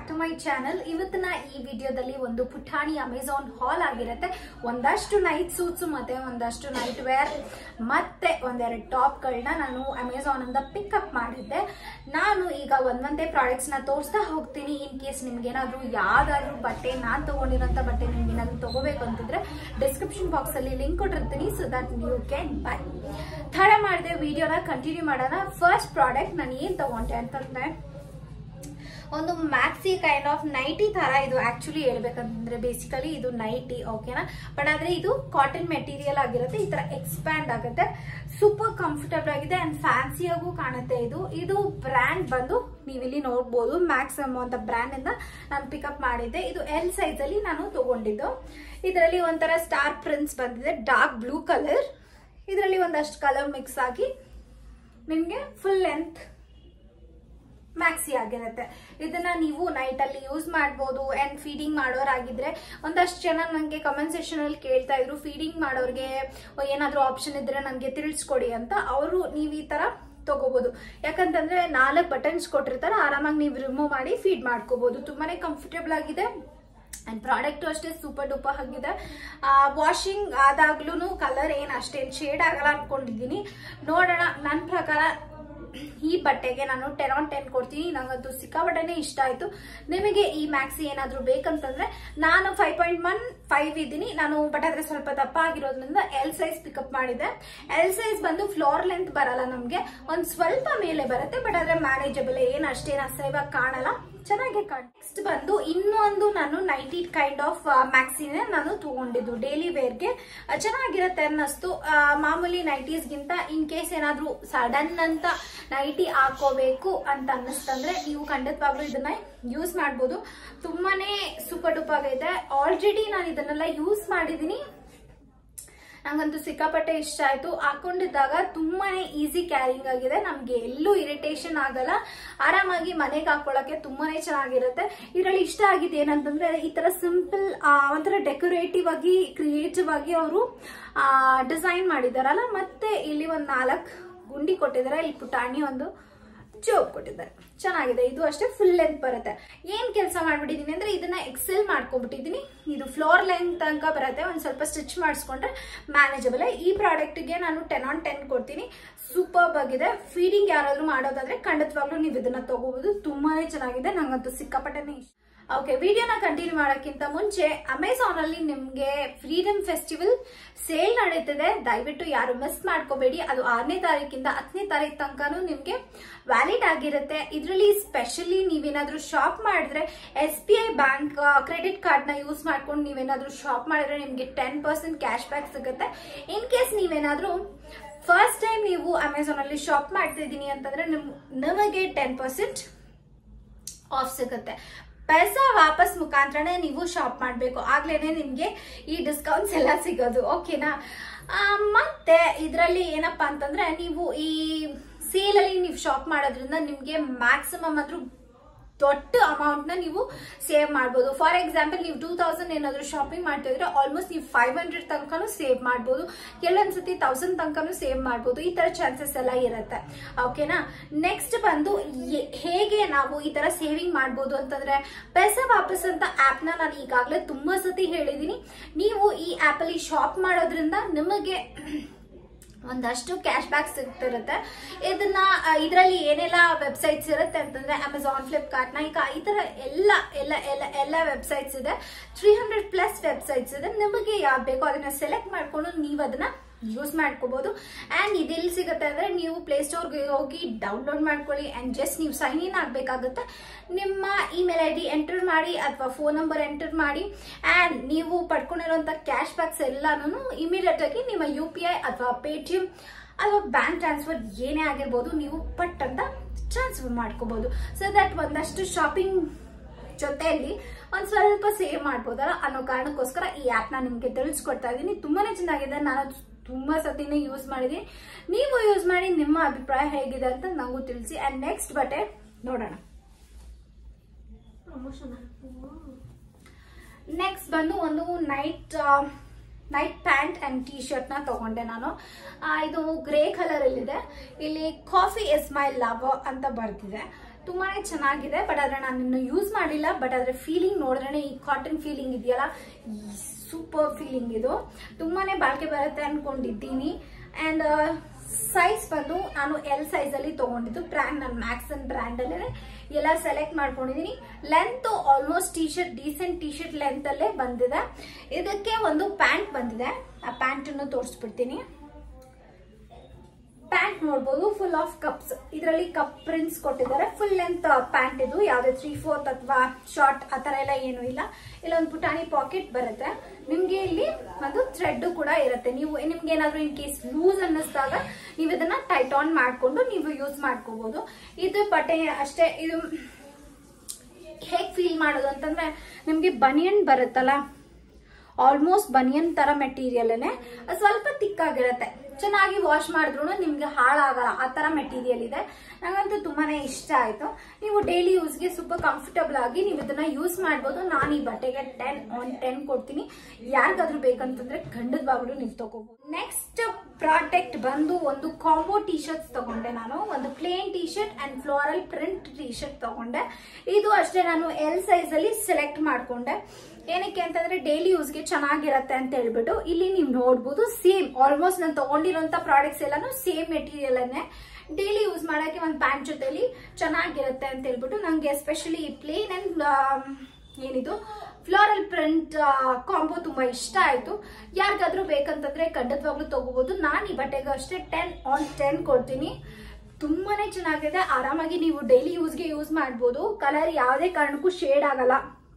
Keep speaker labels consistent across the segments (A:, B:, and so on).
A: to my channel ಇವತ್ತಿನ ಈ ವಿಡಿಯೋದಲ್ಲಿ ಒಂದು ಪುಟಾಣಿ ಅಮೆಝಾನ್ ಹಾಲ್ ಆಗಿರುತ್ತೆ ಒಂದಷ್ಟು ನೈಟ್ ಸೂಟ್ಸ್ ಮತ್ತೆ ಒಂದಷ್ಟು ನೈಟ್ ವೇರ್ ಮತ್ತೆ ಒಂದೆರಡು ಟಾಪ್ಗಳನ್ನ ನಾನು ಅಮೆಝಾನ್ ಇಂದ ಪಿಕಪ್ ಮಾಡಿದ್ದೆ ನಾನು ಈಗ ಒಂದೊಂದೇ ಪ್ರಾಡಕ್ಟ್ಸ್ ನ ತೋರಿಸ್ತಾ ಹೋಗ್ತೀನಿ ಇನ್ ಕೇಸ್ ನಿಮ್ಗೆ ಏನಾದ್ರು ಯಾವ್ದಾದ್ರು ಬಟ್ಟೆ ನಾನ್ ತಗೊಂಡಿರೋಂಥ ಬಟ್ಟೆ ನಿಮ್ಗೆ ಏನಾದ್ರು ತಗೋಬೇಕು ಅಂತಿದ್ರೆ ಡಿಸ್ಕ್ರಿಪ್ಷನ್ ಬಾಕ್ಸ್ ಅಲ್ಲಿ ಲಿಂಕ್ ಕೊಟ್ಟಿರ್ತೀನಿ so that you can buy ತಡ ಮಾಡಿದೆ ವಿಡಿಯೋನ ಕಂಟಿನ್ಯೂ ಮಾಡೋಣ ಫಸ್ಟ್ ಪ್ರಾಡಕ್ಟ್ ನಾನು ಏನ್ ತಗೊಂಡೆ ಅಂತಂದ್ರೆ ಒಂದು ಮ್ಯಾಕ್ಸಿ ಕೈಂಡ್ ಆಫ್ ನೈಟಿ ತರ ಇದು ಆಕ್ಚುಲಿ ಹೇಳ್ಬೇಕಂತಂದ್ರೆ ಬೇಸಿಕಲಿ ಇದು ನೈಟಿ ಓಕೆನಾ ಬಟ್ ಆದ್ರೆ ಇದು ಕಾಟನ್ ಮೆಟೀರಿಯಲ್ ಆಗಿರುತ್ತೆ ಈ ತರ ಎಕ್ಸ್ಪ್ಯಾಂಡ್ ಆಗುತ್ತೆ ಸೂಪರ್ ಕಂಫರ್ಟಬಲ್ ಆಗಿದೆ ಅಂಡ್ ಫ್ಯಾನ್ಸಿಯಾಗೂ ಕಾಣುತ್ತೆ ಇದು ಇದು ಬ್ರ್ಯಾಂಡ್ ಬಂದು ನೀವು ಇಲ್ಲಿ ನೋಡ್ಬೋದು ಮ್ಯಾಕ್ಸಮ್ ಅಂತ ಬ್ರ್ಯಾಂಡ್ ಇಂದ ನಾನು ಪಿಕಪ್ ಮಾಡಿದ್ದೆ ಇದು ಎಲ್ ಸೈಜ್ ಅಲ್ಲಿ ನಾನು ತಗೊಂಡಿದ್ದು ಇದರಲ್ಲಿ ಒಂಥರ ಸ್ಟಾರ್ ಪ್ರಿಂಟ್ಸ್ ಬಂದಿದೆ ಡಾರ್ಕ್ ಬ್ಲೂ ಕಲರ್ ಇದರಲ್ಲಿ ಒಂದಷ್ಟು ಕಲರ್ ಮಿಕ್ಸ್ ಆಗಿ ನಿಮಗೆ ಫುಲ್ ಲೆಂತ್ ಮ್ಯಾಕ್ಸಿ ಆಗಿರುತ್ತೆ ಇದನ್ನ ನೀವು ನೈಟ್ ಅಲ್ಲಿ ಯೂಸ್ ಮಾಡ್ಬೋದು ಅಂಡ್ ಫೀಡಿಂಗ್ ಮಾಡೋರಾಗಿದ್ರೆ ಒಂದಷ್ಟು ಜನ ನನಗೆ ಕಮೆಂಟ್ ಸೆಕ್ಷನ್ ಅಲ್ಲಿ ಕೇಳ್ತಾ ಇದ್ರು ಫೀಡಿಂಗ್ ಮಾಡೋರ್ಗೆ ಏನಾದ್ರೂ ಆಪ್ಷನ್ ಇದ್ರೆ ನನಗೆ ತಿಳಿಸ್ಕೊಡಿ ಅಂತ ಅವರು ನೀವು ಈ ತರ ತಗೋಬಹುದು ಯಾಕಂತಂದ್ರೆ ನಾಲ್ಕು ಬಟನ್ಸ್ ಕೊಟ್ಟಿರ್ತಾರೆ ಆರಾಮಾಗಿ ನೀವು ರಿಮೂವ್ ಮಾಡಿ ಫೀಡ್ ಮಾಡ್ಕೋಬಹುದು ತುಂಬಾನೇ ಕಂಫರ್ಟೇಬಲ್ ಆಗಿದೆ ಅಂಡ್ ಪ್ರಾಡಕ್ಟ್ ಅಷ್ಟೇ ಸೂಪರ್ ಡೂಪರ್ ಆಗಿದೆ ವಾಷಿಂಗ್ ಆದಾಗ್ಲೂ ಕಲರ್ ಏನು ಅಷ್ಟೇನು ಶೇಡ್ ಆಗಲ್ಲ ಅನ್ಕೊಂಡಿದ್ದೀನಿ ನೋಡೋಣ ನನ್ನ ಪ್ರಕಾರ ಈ ಬಟ್ಟೆಗೆ ನಾನು ಟೆನ್ ಆನ್ ಟೆನ್ ಕೊಡ್ತೀನಿ ನಂಗಂತೂ ಸಿಕ್ಕಾಪಟ್ಟೆನೆ ಇಷ್ಟ ಆಯ್ತು ನಿಮಗೆ ಈ ಮ್ಯಾಕ್ಸಿ ಏನಾದ್ರೂ ಬೇಕಂತಂದ್ರೆ ನಾನು ಫೈವ್ ಪಾಯಿಂಟ್ ಒನ್ ಫೈವ್ ಇದ್ದೀನಿ ನಾನು ಬಟ್ ಆದ್ರೆ ಸ್ವಲ್ಪ ದಪ್ಪ ಆಗಿರೋದ್ರಿಂದ ಎಲ್ ಸೈಜ್ ಪಿಕಪ್ ಮಾಡಿದೆ ಎಲ್ ಸೈಜ್ ಬಂದು ಫ್ಲೋರ್ ಲೆಂತ್ ಬರಲ್ಲ ನಮ್ಗೆ ಒಂದ್ ಸ್ವಲ್ಪ ಮೇಲೆ ಬರುತ್ತೆ ಬಟ್ ಆದ್ರೆ ಮ್ಯಾನೇಜಬಲ್ ಏನ್ ಅಷ್ಟೇನು ಅಸಹ್ಯವಾಗಿ ಕಾಣಲ್ಲ ಚೆನ್ನಾಗಿ ನೆಕ್ಸ್ಟ್ ಬಂದು ಇನ್ನೊಂದು ನಾನು ನೈಟಿ ಕೈಂಡ್ ಆಫ್ ಮ್ಯಾಕ್ಸಿನೇ ನಾನು ತಗೊಂಡಿದ್ದು ಡೈಲಿ ವೇರ್ಗೆ ಚೆನ್ನಾಗಿರುತ್ತೆ ಅನ್ನಿಸ್ತು ಮಾಮೂಲಿ ನೈಟೀಸ್ಗಿಂತ ಇನ್ ಕೇಸ್ ಏನಾದ್ರೂ ಸಡನ್ ಅಂತ ನೈಟಿ ಹಾಕೋಬೇಕು ಅಂತ ಅನ್ನಿಸ್ತಂದ್ರೆ ನೀವು ಖಂಡಿತವಾಗ್ಲೂ ಇದನ್ನ ಯೂಸ್ ಮಾಡ್ಬೋದು ತುಂಬಾನೇ ಸೂಪರ್ ಡೂಪಾಗ ಇದೆ ಆಲ್ರೆಡಿ ನಾನು ಇದನ್ನೆಲ್ಲ ಯೂಸ್ ಮಾಡಿದೀನಿ ನಂಗಂತೂ ಸಿಕ್ಕಾಪಟ್ಟೆ ಇಷ್ಟ ಆಯ್ತು ಹಾಕೊಂಡಿದ್ದಾಗ ತುಂಬಾನೇ ಈಸಿ ಕ್ಯಾರಿಂಗ್ ಆಗಿದೆ ನಮ್ಗೆ ಎಲ್ಲೂ ಇರಿಟೇಷನ್ ಆಗಲ್ಲ ಆರಾಮಾಗಿ ಮನೆಗೆ ಹಾಕೊಳ್ಳಕ್ಕೆ ತುಂಬಾನೇ ಚೆನ್ನಾಗಿರುತ್ತೆ ಇದರಲ್ಲಿ ಇಷ್ಟ ಆಗಿದೆ ಏನಂತಂದ್ರೆ ಈ ತರ ಸಿಂಪಲ್ ಒಂಥರ ಡೆಕೋರೇಟಿವ್ ಆಗಿ ಕ್ರಿಯೇಟಿವ್ ಆಗಿ ಅವರು ಡಿಸೈನ್ ಮಾಡಿದಾರಲ್ಲ ಮತ್ತೆ ಇಲ್ಲಿ ಒಂದ್ ನಾಲ್ಕು ಗುಂಡಿ ಕೊಟ್ಟಿದ್ದಾರೆ ಇಲ್ಲಿ ಪುಟಾಣಿ ಒಂದು ಜೋಬ್ ಕೊಟ್ಟಿದ್ದಾರೆ ಚೆನ್ನಾಗಿದೆ ಇದು ಅಷ್ಟೇ ಫುಲ್ ಲೆಂತ್ ಬರುತ್ತೆ ಏನ್ ಕೆಲಸ ಮಾಡ್ಬಿಟ್ಟಿದೀನಿ ಅಂದ್ರೆ ಇದನ್ನ ಎಕ್ಸೆಲ್ ಮಾಡ್ಕೊಬಿಟ್ಟಿದೀನಿ ಇದು ಫ್ಲೋರ್ ಲೆಂತ್ ತನಕ ಬರುತ್ತೆ ಒಂದ್ ಸ್ವಲ್ಪ ಸ್ಟಿಚ್ ಮಾಡಿಸ್ಕೊಂಡ್ರೆ ಮ್ಯಾನೇಜಬಲ್ ಈ ಪ್ರಾಡಕ್ಟ್ಗೆ ನಾನು ಟೆನ್ ಆನ್ ಟೆನ್ ಕೊಡ್ತೀನಿ ಸೂಪರ್ ಆಗಿದೆ ಫೀಡಿಂಗ್ ಯಾರಾದ್ರೂ ಮಾಡೋದಾದ್ರೆ ಖಂಡಿತವಾಗ್ಲೂ ನೀವು ಇದನ್ನ ತಗೋಬಹುದು ತುಂಬಾನೇ ಚೆನ್ನಾಗಿದೆ ನಂಗಂತೂ ಸಿಕ್ಕಾಪಟ್ಟೆನೆ ಇಷ್ಟ ಓಕೆ ವಿಡಿಯೋನ ಕಂಟಿನ್ಯೂ ಮಾಡೋಕ್ಕಿಂತ ಮುಂಚೆ ಅಮೆಝಾನ್ ಅಲ್ಲಿ ನಿಮ್ಗೆ ಫ್ರೀಡಮ್ ಫೆಸ್ಟಿವಲ್ ಸೇಲ್ ನಡೀತಿದೆ ದಯವಿಟ್ಟು ಯಾರು ಮಿಸ್ ಮಾಡ್ಕೋಬೇಡಿ ಅದು ಆರನೇ ತಾರೀಕಿಂದ ಹತ್ತನೇ ತಾರೀಕು ತನಕನೂ ನಿಮ್ಗೆ ವ್ಯಾಲಿಡ್ ಆಗಿರುತ್ತೆ ಇದರಲ್ಲಿ ಸ್ಪೆಷಲಿ ನೀವೇನಾದ್ರೂ ಶಾಪ್ ಮಾಡಿದ್ರೆ S B I bank credit card ನ ಯೂಸ್ ಮಾಡ್ಕೊಂಡು ನೀವೇನಾದ್ರೂ ಶಾಪ್ ಮಾಡಿದ್ರೆ ನಿಮ್ಗೆ ಟೆನ್ ಪರ್ಸೆಂಟ್ ಕ್ಯಾಶ್ ಬ್ಯಾಕ್ ಸಿಗುತ್ತೆ ಇನ್ ಕೇಸ್ ನೀವೇನಾದ್ರೂ ಫಸ್ಟ್ ಟೈಮ್ ನೀವು ಅಮೆಝಾನ್ ಅಲ್ಲಿ ಶಾಪ್ ಮಾಡ್ತಿದ್ದೀನಿ ಅಂತಂದ್ರೆ ನಿಮ್ ನಿಮಗೆ ಟೆನ್ ಪರ್ಸೆಂಟ್ ಆಫ್ ಸಿಗುತ್ತೆ ಪೈಸಾ ವಾಪಸ್ ಮುಖಾಂತರನೇ ನೀವು ಶಾಪ್ ಮಾಡಬೇಕು ಆಗ್ಲೇನೆ ನಿಮ್ಗೆ ಈ ಡಿಸ್ಕೌಂಟ್ಸ್ ಎಲ್ಲ ಸಿಗೋದು ಓಕೆನಾ ಮತ್ತೆ ಇದರಲ್ಲಿ ಏನಪ್ಪಾ ಅಂತಂದ್ರೆ ನೀವು ಈ ಸೇಲ್ ಅಲ್ಲಿ ನೀವು ಶಾಪ್ ಮಾಡೋದ್ರಿಂದ ನಿಮ್ಗೆ ಮ್ಯಾಕ್ಸಿಮಮ್ ಆದ್ರೂ ದೊಡ್ಡ ಅಮೌಂಟ್ ನ ನೀವು ಸೇವ್ ಮಾಡಬಹುದು ಫಾರ್ ಎಕ್ಸಾಂಪಲ್ ನೀವು ಟೂ ತೌಸಂಡ್ ಏನಾದ್ರು ಶಾಪಿಂಗ್ ಮಾಡ್ತಿದ್ರೆ ಆಲ್ಮೋಸ್ಟ್ ನೀವು ಫೈವ್ ಹಂಡ್ರೆಡ್ ತನಕನೂ ಸೇವ್ ಮಾಡಬಹುದು ಕೆಲವೊಂದ್ಸತಿ ತೌಸಂಡ್ ತನಕನೂ ಸೇವ್ ಮಾಡಬಹುದು ಈ ತರ ಚಾನ್ಸಸ್ ಎಲ್ಲ ಇರುತ್ತೆ ಓಕೆನಾ ನೆಕ್ಸ್ಟ್ ಬಂದು ಹೇಗೆ ನಾವು ಈ ತರ ಸೇವಿಂಗ್ ಮಾಡಬಹುದು ಅಂತಂದ್ರೆ ಪೈಸಾ ವಾಪಸ್ ಅಂತ ಆಪ್ ನ ನಾನು ಈಗಾಗಲೇ ತುಂಬಾ ಸತಿ ಹೇಳಿದೀನಿ ನೀವು ಈ ಆಪ್ ಅಲ್ಲಿ ಶಾಪ್ ಮಾಡೋದ್ರಿಂದ ನಿಮಗೆ ಒಂದಷ್ಟು ಕ್ಯಾಶ್ ಬ್ಯಾಕ್ ಸಿಗ್ತಿರುತ್ತೆ ಇದನ್ನ ಇದರಲ್ಲಿ ಏನೆಲ್ಲ ವೆಬ್ಸೈಟ್ಸ್ ಇರುತ್ತೆ ಅಂತಂದ್ರೆ ಅಮೆಝಾನ್ ಫ್ಲಿಪ್ಕಾರ್ಟ್ ನೈಕಾ ಈ ತರ ಎಲ್ಲ ಎಲ್ಲ ಎಲ್ಲ ಎಲ್ಲ ವೆಬ್ಸೈಟ್ಸ್ ಇದೆ ತ್ರೀ ಹಂಡ್ರೆಡ್ ಪ್ಲಸ್ ವೆಬ್ಸೈಟ್ಸ್ ಇದೆ ನಿಮಗೆ ಯಾವ್ದು ಬೇಕೋ ಅದನ್ನ ಸೆಲೆಕ್ಟ್ ಮಾಡ್ಕೊಂಡು ನೀವು ಅದನ್ನ ಯೂಸ್ ಮಾಡ್ಕೋಬಹುದು ಅಂಡ್ ಇದೆಲ್ಲಿ ಸಿಗುತ್ತೆ ಅಂದ್ರೆ ನೀವು ಪ್ಲೇಸ್ಟೋರ್ಗೆ ಹೋಗಿ ಡೌನ್ಲೋಡ್ ಮಾಡ್ಕೊಳ್ಳಿ ಅಂಡ್ ಜಸ್ಟ್ ನೀವು ಸೈನ್ ಇನ್ ಆಗಬೇಕಾಗುತ್ತೆ ನಿಮ್ಮ ಇಮೇಲ್ ಐ ಡಿ ಎಂಟರ್ ಮಾಡಿ ಅಥವಾ ಫೋನ್ ನಂಬರ್ ಎಂಟರ್ ಮಾಡಿ ಅಂಡ್ ನೀವು ಪಡ್ಕೊಂಡಿರುವಂತ ಕ್ಯಾಶ್ ಬ್ಯಾಕ್ಸ್ ಎಲ್ಲಾನು ಇಮಿಡಿಯೇಟ್ ಆಗಿ ನಿಮ್ಮ ಯು ಪಿ ಐ ಅಥವಾ ಪೇಟಿಎಂ ಅಥವಾ ಬ್ಯಾಂಕ್ ಟ್ರಾನ್ಸ್ಫರ್ ಏನೇ ಆಗಿರ್ಬೋದು ನೀವು ಪಟ್ ಅಂತ ಟ್ರಾನ್ಸ್ಫರ್ ಮಾಡ್ಕೋಬಹುದು ಸೊ ದಟ್ ಒಂದಷ್ಟು ಶಾಪಿಂಗ್ ಜೊತೆಯಲ್ಲಿ ಒಂದ್ ಸ್ವಲ್ಪ ಸೇವ್ ಮಾಡ್ಬೋದಲ್ಲ ಅನ್ನೋ ಕಾರಣಕ್ಕೋಸ್ಕರ ಈ ಆಪ್ ನ ನಿಮ್ಗೆ ತಿಳಿಸ್ಕೊಡ್ತಾ ಇದ್ದೀನಿ ತುಂಬಾನೇ ಚೆನ್ನಾಗಿದೆ ನಾನು ತುಂಬಾ ಸತಿನೇ ಯೂಸ್ ಮಾಡಿದೀನಿ ನೀವು ಯೂಸ್ ಮಾಡಿ ನಿಮ್ಮ ಅಭಿಪ್ರಾಯ ಹೇಗಿದೆ ಅಂತ ನಂಗೂ ತಿಳಿಸಿ ಅಂಡ್ ನೆಕ್ಸ್ಟ್ ಬಟ್ಟೆ ನೋಡೋಣ ನೆಕ್ಸ್ಟ್ ಬಂದು ಒಂದು night night pant and T shirt ನ ತಗೊಂಡೆ ನಾನು ಆ, ಇದು ಗ್ರೇ ಕಲರ್ ಅಲ್ಲಿದೆ ಇಲ್ಲಿ ಕಾಫಿ ಇಸ್ ಮೈ ಲವ್ ಅಂತ ಬರ್ತಿದೆ ತುಂಬಾನೇ ಚೆನ್ನಾಗಿದೆ ಬಟ್ ಆದ್ರೆ ನಾನು ಇನ್ನು ಯೂಸ್ ಮಾಡಿಲ್ಲ ಬಟ್ ಆದ್ರೆ ಫೀಲಿಂಗ್ ನೋಡಿದ್ರೆ ಈ ಕಾಟನ್ ಫೀಲಿಂಗ್ ಇದೆಯಲ್ಲ ಸೂಪರ್ ಫೀಲಿಂಗ್ ಇದು ತುಂಬಾನೇ ಬಾಳಿಕೆ ಬರುತ್ತೆ ಅನ್ಕೊಂಡಿದ್ದೀನಿ ಅಂಡ್ ಸೈಜ್ ಬಂದು ನಾನು ಎಲ್ ಸೈಜ್ ಅಲ್ಲಿ ತಗೊಂಡಿದ್ದು ಬ್ರ್ಯಾಂಡ್ ನಾನು ಮ್ಯಾಕ್ಸನ್ ಬ್ರ್ಯಾಂಡ್ ಅಲ್ಲೇ ಎಲ್ಲ ಸೆಲೆಕ್ಟ್ ಮಾಡ್ಕೊಂಡಿದೀನಿ length almost T shirt decent T shirt length ಅಲ್ಲೇ ಬಂದಿದೆ ಇದಕ್ಕೆ ಒಂದು ಪ್ಯಾಂಟ್ ಬಂದಿದೆ ಆ ಪ್ಯಾಂಟ್ ಅನ್ನು ತೋರಿಸ್ಬಿಡ್ತೀನಿ ಪ್ಯಾಂಟ್ ನೋಡ್ಬೋದು ಫುಲ್ ಆಫ್ ಕಪ್ಸ್ ಇದರಲ್ಲಿ ಕಪ್ ಪ್ರಿಂಟ್ಸ್ ಕೊಟ್ಟಿದ್ದಾರೆ ಫುಲ್ ಲೆಂತ್ ಪ್ಯಾಂಟ್ ಇದು ಯಾವ್ದೇ ತ್ರೀ ಫೋರ್ತ್ ಅಥವಾ ಶಾರ್ಟ್ ಆ ತರ ಎಲ್ಲ ಏನು ಇಲ್ಲ ಇಲ್ಲ ಒಂದು ಪುಟಾಣಿ ಪಾಕೆಟ್ ಬರುತ್ತೆ ನಿಮ್ಗೆ ಇಲ್ಲಿ ಒಂದು ಥ್ರೆಡ್ ಕೂಡ ಇರುತ್ತೆ ನೀವು ನಿಮ್ಗೆ ಏನಾದ್ರೂ ಇನ್ ಕೇಸ್ ಲೂಸ್ ಅನ್ನಿಸ್ದಾಗ ನೀವು ಇದನ್ನ ಟೈಟ್ ಆನ್ ಮಾಡ್ಕೊಂಡು ನೀವು ಯೂಸ್ ಮಾಡ್ಕೋಬಹುದು ಇದು ಬಟ್ಟೆ ಅಷ್ಟೇ ಇದು ಹೇಗ್ ಫೀಲ್ ಮಾಡೋದು ಅಂತಂದ್ರೆ ನಿಮ್ಗೆ ಬನಿಯನ್ ಬರುತ್ತಲ್ಲ ಆಲ್ಮೋಸ್ಟ್ ಬನಿಯನ್ ತರ ಮೆಟೀರಿಯಲ್ ಸ್ವಲ್ಪ ತಿಕ್ಕಾಗಿರುತ್ತೆ ಚೆನ್ನಾಗಿ ವಾಶ್ ಮಾಡಿದ್ರು ನಿಮ್ಗೆ ಹಾಳಾಗಲ್ಲ ಆ ತರ ಮೆಟೀರಿಯಲ್ ಇದೆ ನಂಗಂತೂ ತುಂಬಾನೇ ಇಷ್ಟ ಆಯ್ತು ನೀವು ಡೈಲಿ ಯೂಸ್ಗೆ ಸೂಪರ್ ಕಂಫರ್ಟಬಲ್ ಆಗಿ ನೀವು ಇದನ್ನ ಯೂಸ್ ಮಾಡ್ಬೋದು ನಾನು ಈ ಬಟ್ಟೆಗೆ ಟೆನ್ ಆನ್ ಟೆನ್ ಕೊಡ್ತೀನಿ ಯಾರಿಗಾದ್ರೂ ಬೇಕಂತಂದ್ರೆ ಖಂಡಿತ ಬಾಗ್ಲು ನೀವು ತಗೋಬಹುದು ನೆಕ್ಸ್ಟ್ ಪ್ರಾಡಕ್ಟ್ ಬಂದು ಒಂದು ಕಾಂಬೋ ಟಿ ಶರ್ಟ್ಸ್ ತಗೊಂಡೆ ನಾನು ಒಂದು plain T shirt and floral print T shirt ತಗೊಂಡೆ ಇದು ಅಷ್ಟೇ ನಾನು ಎಲ್ ಸೈಜ್ ಅಲ್ಲಿ ಸೆಲೆಕ್ಟ್ ಮಾಡ್ಕೊಂಡೆ ಏನಕ್ಕೆ ಅಂತಂದ್ರೆ ಡೈಲಿ ಯೂಸ್ಗೆ ಚೆನ್ನಾಗಿರತ್ತೆ ಅಂತ ಹೇಳ್ಬಿಟ್ಟು ಇಲ್ಲಿ ನೀವು ನೋಡ್ಬೋದು ಸೇಮ್ ಆಲ್ಮೋಸ್ಟ್ ನಾನು ತಗೊಂಡಿರೋಂಥ ಪ್ರಾಡಕ್ಟ್ಸ್ ಎಲ್ಲಾನು ಸೇಮ್ ಮೆಟೀರಿಯಲ್ ಅನ್ನೇ ಡೈಲಿ ಯೂಸ್ ಮಾಡಕ್ಕೆ ಒಂದು ಪ್ಯಾಂಟ್ ಜೊತೆಲಿ ಚೆನ್ನಾಗಿರುತ್ತೆ ಅಂತ ಹೇಳ್ಬಿಟ್ಟು ನಂಗೆ ಎಸ್ಪೆಷಲಿ ಪ್ಲೇನ್ ಅಂಡ್ ಏನಿದು ಫ್ಲೋರಲ್ ಪ್ರಿಂಟ್ ಕಾಂಬೋ ತುಂಬಾ ಇಷ್ಟ ಆಯ್ತು ಯಾರಿಗಾದ್ರೂ ಬೇಕಂತಂದ್ರೆ ಖಂಡಿತವಾಗ್ಲೂ ತಗೋಬಹುದು ನಾನು ಈ ಬಟ್ಟೆಗೆ ಅಷ್ಟೇ ಟೆನ್ ಆನ್ ಟೆನ್ ಕೊಡ್ತೀನಿ ತುಂಬಾನೇ ಚೆನ್ನಾಗಿದೆ ಆರಾಮಾಗಿ ನೀವು ಡೈಲಿ ಯೂಸ್ಗೆ ಯೂಸ್ ಮಾಡ್ಬೋದು ಕಲರ್ ಯಾವುದೇ ಕಾರಣಕ್ಕೂ ಶೇಡ್ ಆಗಲ್ಲ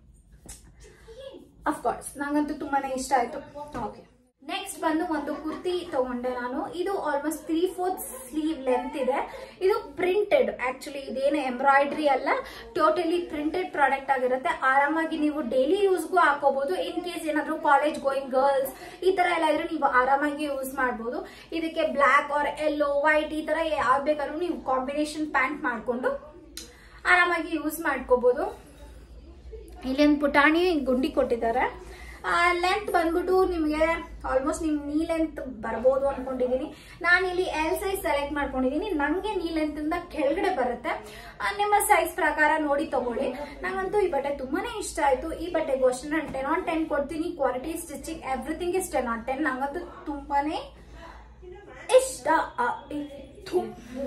A: ಅಫ್ಕೋರ್ಸ್ ನಂಗಂತೂ ತುಂಬಾನೇ ಇಷ್ಟ ಆಯ್ತು ಓಕೆ ನೆಕ್ಸ್ಟ್ ಬಂದು ಒಂದು ಕುರ್ತಿ ತಗೊಂಡೆ ನಾನು ಇದು almost three fourth sleeve length ಇದೆ ಇದು ಪ್ರಿಂಟೆಡ್ ಆಕ್ಚುಲಿ ಇದೇನು ಎಂಬ್ರಾಯ್ಡ್ರಿ ಅಲ್ಲ ಟೋಟಲಿ ಪ್ರಿಂಟೆಡ್ ಪ್ರಾಡಕ್ಟ್ ಆಗಿರುತ್ತೆ ಆರಾಮಾಗಿ ನೀವು ಡೈಲಿ ಯೂಸ್ಗೂ ಹಾಕೋಬಹುದು ಇನ್ ಕೇಸ್ ಏನಾದ್ರು ಕಾಲೇಜ್ ಗೋಯಿಂಗ್ ಗರ್ಲ್ಸ್ ಈ ತರ ಎಲ್ಲ ಇದ್ರೆ ನೀವು ಆರಾಮಾಗಿ ಯೂಸ್ ಮಾಡಬಹುದು ಇದಕ್ಕೆ ಬ್ಲಾಕ್ ಆರ್ ಎಲ್ಲೋ ವೈಟ್ ಈ ತರ ಯಾವ್ದು ಬೇಕಾದ್ರೂ ನೀವು ಕಾಂಬಿನೇಷನ್ ಪ್ಯಾಂಟ್ ಮಾಡ್ಕೊಂಡು ಆರಾಮಾಗಿ ಯೂಸ್ ಮಾಡ್ಕೋಬಹುದು ಇಲ್ಲಿ ಒಂದು ಪುಟಾಣಿ ಗುಂಡಿ ಕೊಟ್ಟಿದ್ದಾರೆ ಲೆಂತ್ ಬಂದ್ಬಿಟ್ಟು ನಿಮಗೆ ಆಲ್ಮೋಸ್ಟ್ ನಿಮ್ ನೀ ಲೆಂತ್ ಬರ್ಬೋದು ಅನ್ಕೊಂಡಿದೀನಿ ನಾನು ಇಲ್ಲಿ ಎಲ್ ಸೈಜ್ ಸೆಲೆಕ್ಟ್ ಮಾಡ್ಕೊಂಡಿದೀನಿ ನಂಗೆ ನೀ ಲೆಂತ್ ಇಂದ ಕೆಳಗಡೆ ಬರುತ್ತೆ ಆ, ನಿಮ್ಮ ಸೈಜ್ ಪ್ರಕಾರ ನೋಡಿ ತಗೊಳ್ಳಿ ನಂಗಂತೂ ಈ ಬಟ್ಟೆ ತುಂಬಾನೇ ಇಷ್ಟ ಆಯ್ತು ಈ ಬಟ್ಟೆಗೂ ಅಷ್ಟೇ ನಾನು ಟೆನ್ ಆನ್ ಟೆನ್ ಕೊಡ್ತೀನಿ quality stitching everything is ten on ten ನಂಗಂತೂ ತುಂಬಾನೇ ಇಷ್ಟ ಆಯಿತು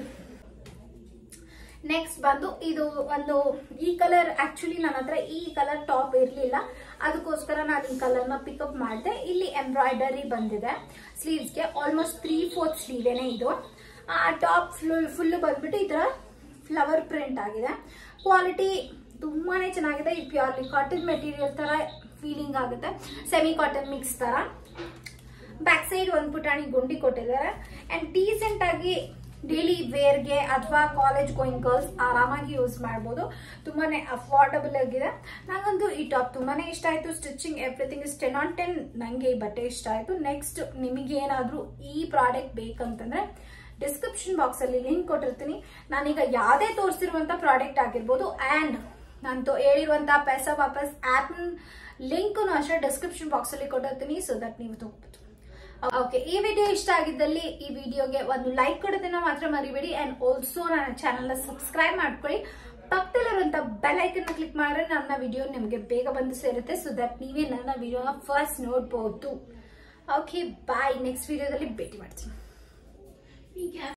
A: ನೆಕ್ಸ್ಟ್ ಬಂದು ಇದು ಒಂದು ಈ ಕಲರ್ ಆಕ್ಚುಲಿ ನನ್ನ ಹತ್ರ ಈ ಕಲರ್ ಟಾಪ್ ಇರಲಿಲ್ಲ ಅದಕ್ಕೋಸ್ಕರ ನಾನು ಈ ಕಲರ್ನ ಪಿಕಪ್ ಮಾಡಿದೆ ಇಲ್ಲಿ ಎಂಬ್ರಾಯ್ಡರಿ ಬಂದಿದೆ ಸ್ಲೀವ್ಸ್ಗೆ ಆಲ್ಮೋಸ್ಟ್ ತ್ರೀ ಫೋರ್ತ್ ಸ್ಲೀವೇನೆ ಇದು ಆ ಟಾಪ್ ಫುಲ್ ಫುಲ್ ಬಂದ್ಬಿಟ್ಟು ಈ ಥರ ಫ್ಲವರ್ ಪ್ರಿಂಟ್ ಆಗಿದೆ ಕ್ವಾಲಿಟಿ ತುಂಬಾನೇ ಚೆನ್ನಾಗಿದೆ ಈ ಪ್ಯೂರ್ಲಿ ಕಾಟನ್ ಮೆಟೀರಿಯಲ್ ತರ ಫೀಲಿಂಗ್ ಆಗುತ್ತೆ ಸೆಮಿ ಕಾಟನ್ ಮಿಕ್ಸ್ ತರ ಬ್ಯಾಕ್ ಸೈಡ್ ಒಂದು ಪುಟಾಣಿ ಗುಂಡಿ ಕೊಟ್ಟಿದ್ದಾರೆ ಅಂಡ್ ಡೀಸೆಂಟ್ ಆಗಿ ಡೈಲಿ ವೇರ್ಗೆ ಅಥವಾ ಕಾಲೇಜ್ ಗೋಯಿಂಗ್ ಗರ್ಲ್ಸ್ ಆರಾಮಾಗಿ ಯೂಸ್ ಮಾಡ್ಬೋದು ತುಂಬಾನೇ ಅಫೋರ್ಡಬಲ್ ಆಗಿದೆ ನಂಗಂತೂ ಈ ಟಾಪ್ ತುಂಬಾನೇ ಇಷ್ಟ ಆಯ್ತು stitching everything is ten on ten ನಂಗೆ ಈ ಬಟ್ಟೆ ಇಷ್ಟ ಆಯ್ತು ನೆಕ್ಸ್ಟ್ ನಿಮಗೆ ಏನಾದರೂ ಈ ಪ್ರಾಡಕ್ಟ್ ಬೇಕಂತಂದ್ರೆ ಡಿಸ್ಕ್ರಿಪ್ಷನ್ ಬಾಕ್ಸ್ ಅಲ್ಲಿ ಲಿಂಕ್ ಕೊಟ್ಟಿರ್ತೀನಿ ನಾನೀಗ ಯಾವುದೇ ತೋರಿಸಿರುವಂತ ಪ್ರಾಡಕ್ಟ್ ಆಗಿರ್ಬೋದು ಅಂಡ್ ನಾನು ತೋ- ಹೇಳಿರುವಂತ ಪೈಸಾ ವಾಪಸ್ ಆಪ್ ಲಿಂಕ್ ಅಷ್ಟೇ ಡಿಸ್ಕ್ರಿಪ್ಷನ್ ಬಾಕ್ಸ್ ಅಲ್ಲಿ ಕೊಟ್ಟಿರ್ತೀನಿ ಸೊ ದಟ್ ನೀವು ತಗೋಬಹುದು ಓಕೆ ಈ ವಿಡಿಯೋ ಇಷ್ಟ ಆಗಿದ್ದಲ್ಲಿ ಈ ವಿಡಿಯೋಗೆ ಒಂದು ಲೈಕ್ ಕೊಡೋದನ್ನ ಮಾತ್ರ ಮರಿಬೇಡಿ ಅಂಡ್ ಆಲ್ಸೋ ನನ್ನ ಚಾನಲ್ ನ ಸಬ್ಸ್ಕ್ರೈಬ್ ಮಾಡ್ಕೊಳ್ಳಿ ಪಕ್ಕದಲ್ಲಿರುವಂತ ಬೆಲ್ ಐಕನ್ ಕ್ಲಿಕ್ ಮಾಡಿದ್ರೆ ನನ್ನ ವಿಡಿಯೋ ನಿಮಗೆ ಬೇಗ ಬಂದು ಸೇರುತ್ತೆ ಸೊ ದಟ್ ನೀವೇ ನನ್ನ ವಿಡಿಯೋನ ಫಸ್ಟ್ ನೋಡ್ಬೋದು ಓಕೆ ಬಾಯ್ ನೆಕ್ಸ್ಟ್ ವಿಡಿಯೋದಲ್ಲಿ ಭೇಟಿ ಮಾಡ್ತೀನಿ